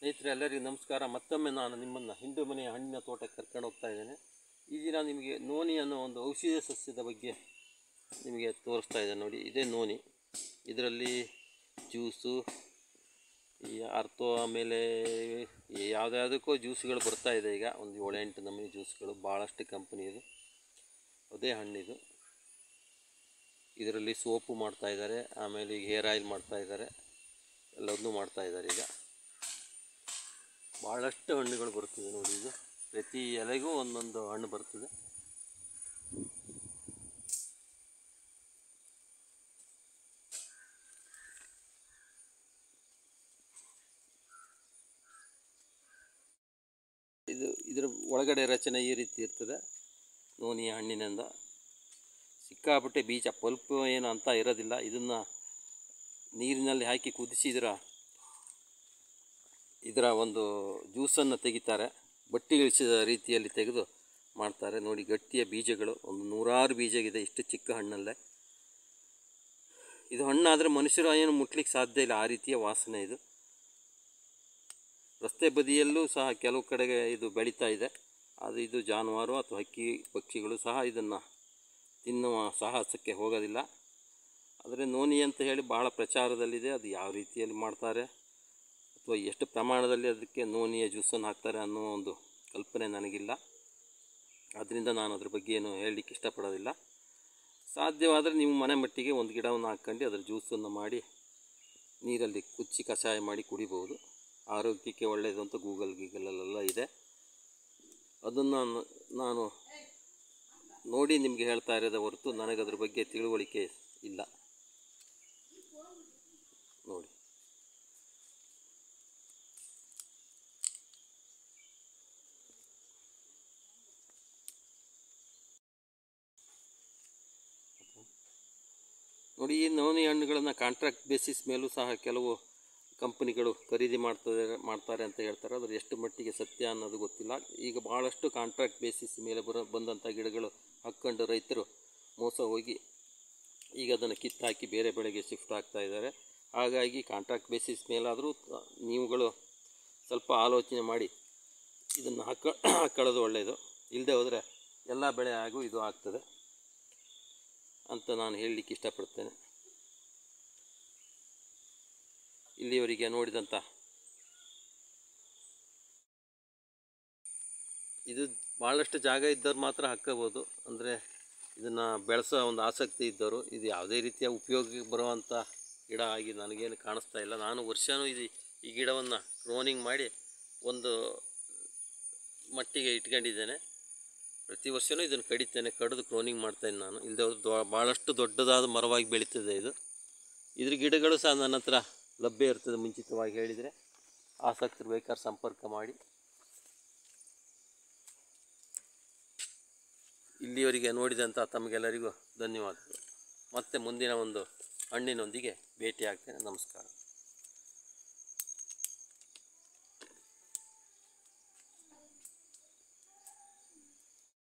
ಸ್ನೇಹಿತರೆ ಎಲ್ಲರಿಗೂ ನಮಸ್ಕಾರ ಮತ್ತೊಮ್ಮೆ ನಾನು ನಿಮ್ಮನ್ನು ಹಿಂಡು ಮನೆಯ ಹಣ್ಣಿನ ತೋಟಕ್ಕೆ ಕರ್ಕೊಂಡು ಹೋಗ್ತಾ ಇದ್ದೇನೆ ಈ ದಿನ ನಿಮಗೆ ನೋನಿ ಅನ್ನೋ ಒಂದು ಔಷಧೀಯ ಸಸ್ಯದ ಬಗ್ಗೆ ನಿಮಗೆ ತೋರಿಸ್ತಾ ಇದ್ದೇನೆ ನೋಡಿ ಇದೇ ನೋನಿ ಇದರಲ್ಲಿ ಜ್ಯೂಸು ಈ ಅರ್ಥೋ ಆಮೇಲೆ ಯಾವುದ್ಯಾವುದಕ್ಕೋ ಜ್ಯೂಸ್ಗಳು ಬರ್ತಾ ಇದೆ ಈಗ ಒಂದು ಏಳೆಂಟು ನಮೂನಿ ಜ್ಯೂಸ್ಗಳು ಭಾಳಷ್ಟು ಕಂಪ್ನಿ ಇದು ಅದೇ ಹಣ್ಣಿದು ಇದರಲ್ಲಿ ಸೋಪು ಮಾಡ್ತಾ ಇದ್ದಾರೆ ಆಮೇಲೆ ಈಗ ಹೇರ್ ಆಯಿಲ್ ಮಾಡ್ತಾ ಇದ್ದಾರೆ ಎಲ್ಲದನ್ನೂ ಮಾಡ್ತಾ ಇದ್ದಾರೆ ಈಗ ಭಾಳಷ್ಟು ಹಣ್ಣುಗಳು ಬರ್ತದೆ ನೋಡಿ ಇದು ಪ್ರತಿ ಎಲೆಗೂ ಒಂದೊಂದು ಹಣ್ಣು ಬರ್ತದೆ ಇದು ಇದರ ಒಳಗಡೆ ರಚನೆ ಈ ರೀತಿ ಇರ್ತದೆ ನೋನಿಯ ಹಣ್ಣಿನಿಂದ ಸಿಕ್ಕಾಪಟ್ಟೆ ಬೀಜ ಪಲ್ಪ್ ಏನು ಅಂತ ಇರೋದಿಲ್ಲ ಇದನ್ನು ನೀರಿನಲ್ಲಿ ಹಾಕಿ ಕುದಿಸಿ ಇದರ ಇದರ ಒಂದು ಜ್ಯೂಸನ್ನು ತೆಗಿತಾರೆ ಬಟ್ಟಿ ಇಳಿಸಿದ ರೀತಿಯಲ್ಲಿ ತೆಗೆದು ಮಾಡ್ತಾರೆ ನೋಡಿ ಗಟ್ಟಿಯ ಬೀಜಗಳು ಒಂದು ನೂರಾರು ಬೀಜ ಇದೆ ಇಷ್ಟು ಚಿಕ್ಕ ಹಣ್ಣಲ್ಲೇ ಇದು ಹಣ್ಣಾದರೆ ಮನುಷ್ಯರು ಏನು ಮುಟ್ಲಿಕ್ಕೆ ಸಾಧ್ಯ ಇಲ್ಲ ಆ ರೀತಿಯ ವಾಸನೆ ಇದು ರಸ್ತೆ ಬದಿಯಲ್ಲೂ ಸಹ ಕೆಲವು ಕಡೆಗೆ ಇದು ಬೆಳೀತಾ ಇದೆ ಅದು ಇದು ಜಾನುವಾರು ಅಥವಾ ಹಕ್ಕಿ ಪಕ್ಷಿಗಳು ಸಹ ಇದನ್ನು ತಿನ್ನುವ ಸಾಹಸಕ್ಕೆ ಹೋಗೋದಿಲ್ಲ ಆದರೆ ನೋನಿ ಅಂತ ಹೇಳಿ ಭಾಳ ಪ್ರಚಾರದಲ್ಲಿದೆ ಅದು ಯಾವ ರೀತಿಯಲ್ಲಿ ಮಾಡ್ತಾರೆ ಅಥವಾ ಎಷ್ಟು ಪ್ರಮಾಣದಲ್ಲಿ ಅದಕ್ಕೆ ನೋನಿಯ ಜ್ಯೂಸನ್ನು ಹಾಕ್ತಾರೆ ಅನ್ನೋ ಒಂದು ಕಲ್ಪನೆ ನನಗಿಲ್ಲ ಆದ್ದರಿಂದ ನಾನು ಅದ್ರ ಬಗ್ಗೆ ಏನು ಹೇಳಲಿಕ್ಕೆ ಇಷ್ಟಪಡೋದಿಲ್ಲ ಸಾಧ್ಯವಾದರೆ ನೀವು ಮನೆ ಮಟ್ಟಿಗೆ ಒಂದು ಗಿಡವನ್ನು ಹಾಕ್ಕೊಂಡು ಅದರ ಜ್ಯೂಸನ್ನು ಮಾಡಿ ನೀರಲ್ಲಿ ಕುಚ್ಚಿ ಕಷಾಯ ಮಾಡಿ ಕುಡಿಬೋದು ಆರೋಗ್ಯಕ್ಕೆ ಒಳ್ಳೆಯದು ಅಂತ ಗೂಗಲ್ ಗೀಗಲಲ್ಲೆಲ್ಲ ಇದೆ ಅದನ್ನು ನಾನು- ನಾನು ನೋಡಿ ನಿಮಗೆ ಹೇಳ್ತಾ ಇರೋದೇ ಹೊರತು ನನಗೆ ಅದ್ರ ಬಗ್ಗೆ ತಿಳುವಳಿಕೆ ಇಲ್ಲ ನೋಡಿ ನೋಡಿ ಈ ನವನಿ ಹಣ್ಣುಗಳನ್ನು ಕಾಂಟ್ರಾಕ್ಟ್ ಬೇಸಿಸ್ ಮೇಲೂ ಸಹ ಕೆಲವು ಕಂಪನಿಗಳು ಖರೀದಿ ಮಾಡ್ತದೆ ಮಾಡ್ತಾರೆ ಅಂತ ಹೇಳ್ತಾರೆ ಅದ್ರ ಎಷ್ಟು ಮಟ್ಟಿಗೆ ಸತ್ಯ ಅನ್ನೋದು ಗೊತ್ತಿಲ್ಲ ಈಗ ಭಾಳಷ್ಟು ಕಾಂಟ್ರಾಕ್ಟ್ ಬೇಸಿಸ್ ಮೇಲೆ ಬರೋ ಬಂದಂಥ ಗಿಡಗಳು ಹಾಕ್ಕೊಂಡು ರೈತರು ಮೋಸ ಹೋಗಿ ಈಗ ಅದನ್ನು ಕಿತ್ತಾಕಿ ಬೇರೆ ಬೆಳೆಗೆ ಶಿಫ್ಟ್ ಆಗ್ತಾ ಇದ್ದಾರೆ ಹಾಗಾಗಿ ಕಾಂಟ್ರಾಕ್ಟ್ ಬೇಸಿಸ್ ಮೇಲಾದರೂ ನೀವುಗಳು ಸ್ವಲ್ಪ ಆಲೋಚನೆ ಮಾಡಿ ಇದನ್ನು ಹಾಕ ಹಾಕೊಳ್ಳೋದು ಒಳ್ಳೆಯದು ಇಲ್ಲದೆ ಹೋದರೆ ಎಲ್ಲ ಬೆಳೆ ಹಾಗೂ ಇದು ಆಗ್ತದೆ ಅಂತ ನಾನು ಹೇಳಲಿಕ್ಕೆ ಇಷ್ಟಪಡ್ತೇನೆ ಇಲ್ಲಿಯವರೆಗೆ ನೋಡಿದಂಥ ಇದು ಭಾಳಷ್ಟು ಜಾಗ ಇದ್ದವ್ರು ಮಾತ್ರ ಹಾಕ್ಕೋಬೋದು ಅಂದರೆ ಇದನ್ನು ಬೆಳೆಸೋ ಒಂದು ಆಸಕ್ತಿ ಇದ್ದವರು ಇದು ಯಾವುದೇ ರೀತಿಯ ಉಪಯೋಗಕ್ಕೆ ಬರುವಂಥ ಗಿಡ ಆಗಿ ನನಗೇನು ಕಾಣಿಸ್ತಾ ಇಲ್ಲ ನಾನು ವರ್ಷವೂ ಇದು ಈ ಗಿಡವನ್ನು ಕ್ರೋನಿಂಗ್ ಮಾಡಿ ಒಂದು ಮಟ್ಟಿಗೆ ಇಟ್ಕೊಂಡಿದ್ದೇನೆ ಪ್ರತಿ ವರ್ಷವೂ ಇದನ್ನು ಕಡಿತೇನೆ ಕಡಿದು ಕ್ರೋನಿಂಗ್ ಮಾಡ್ತೇನೆ ನಾನು ಇಲ್ಲದೆ ದೊ ಭಾಳಷ್ಟು ದೊಡ್ಡದಾದ ಮರವಾಗಿ ಬೆಳೀತದೆ ಇದು ಇದ್ರ ಗಿಡಗಳು ಸಹ ನನ್ನ ಹತ್ರ ಲಭ್ಯ ಇರ್ತದೆ ಮುಂಚಿತವಾಗಿ ಹೇಳಿದರೆ ಆಸಕ್ತರು ಬೇಕಾದ್ರೆ ಸಂಪರ್ಕ ಮಾಡಿ ಇಲ್ಲಿಯವರೆಗೆ ನೋಡಿದಂಥ ತಮಗೆಲ್ಲರಿಗೂ ಧನ್ಯವಾದಗಳು ಮತ್ತೆ ಮುಂದಿನ ಒಂದು ಹಣ್ಣಿನೊಂದಿಗೆ ಭೇಟಿ ಆಗ್ತೇನೆ ನಮಸ್ಕಾರ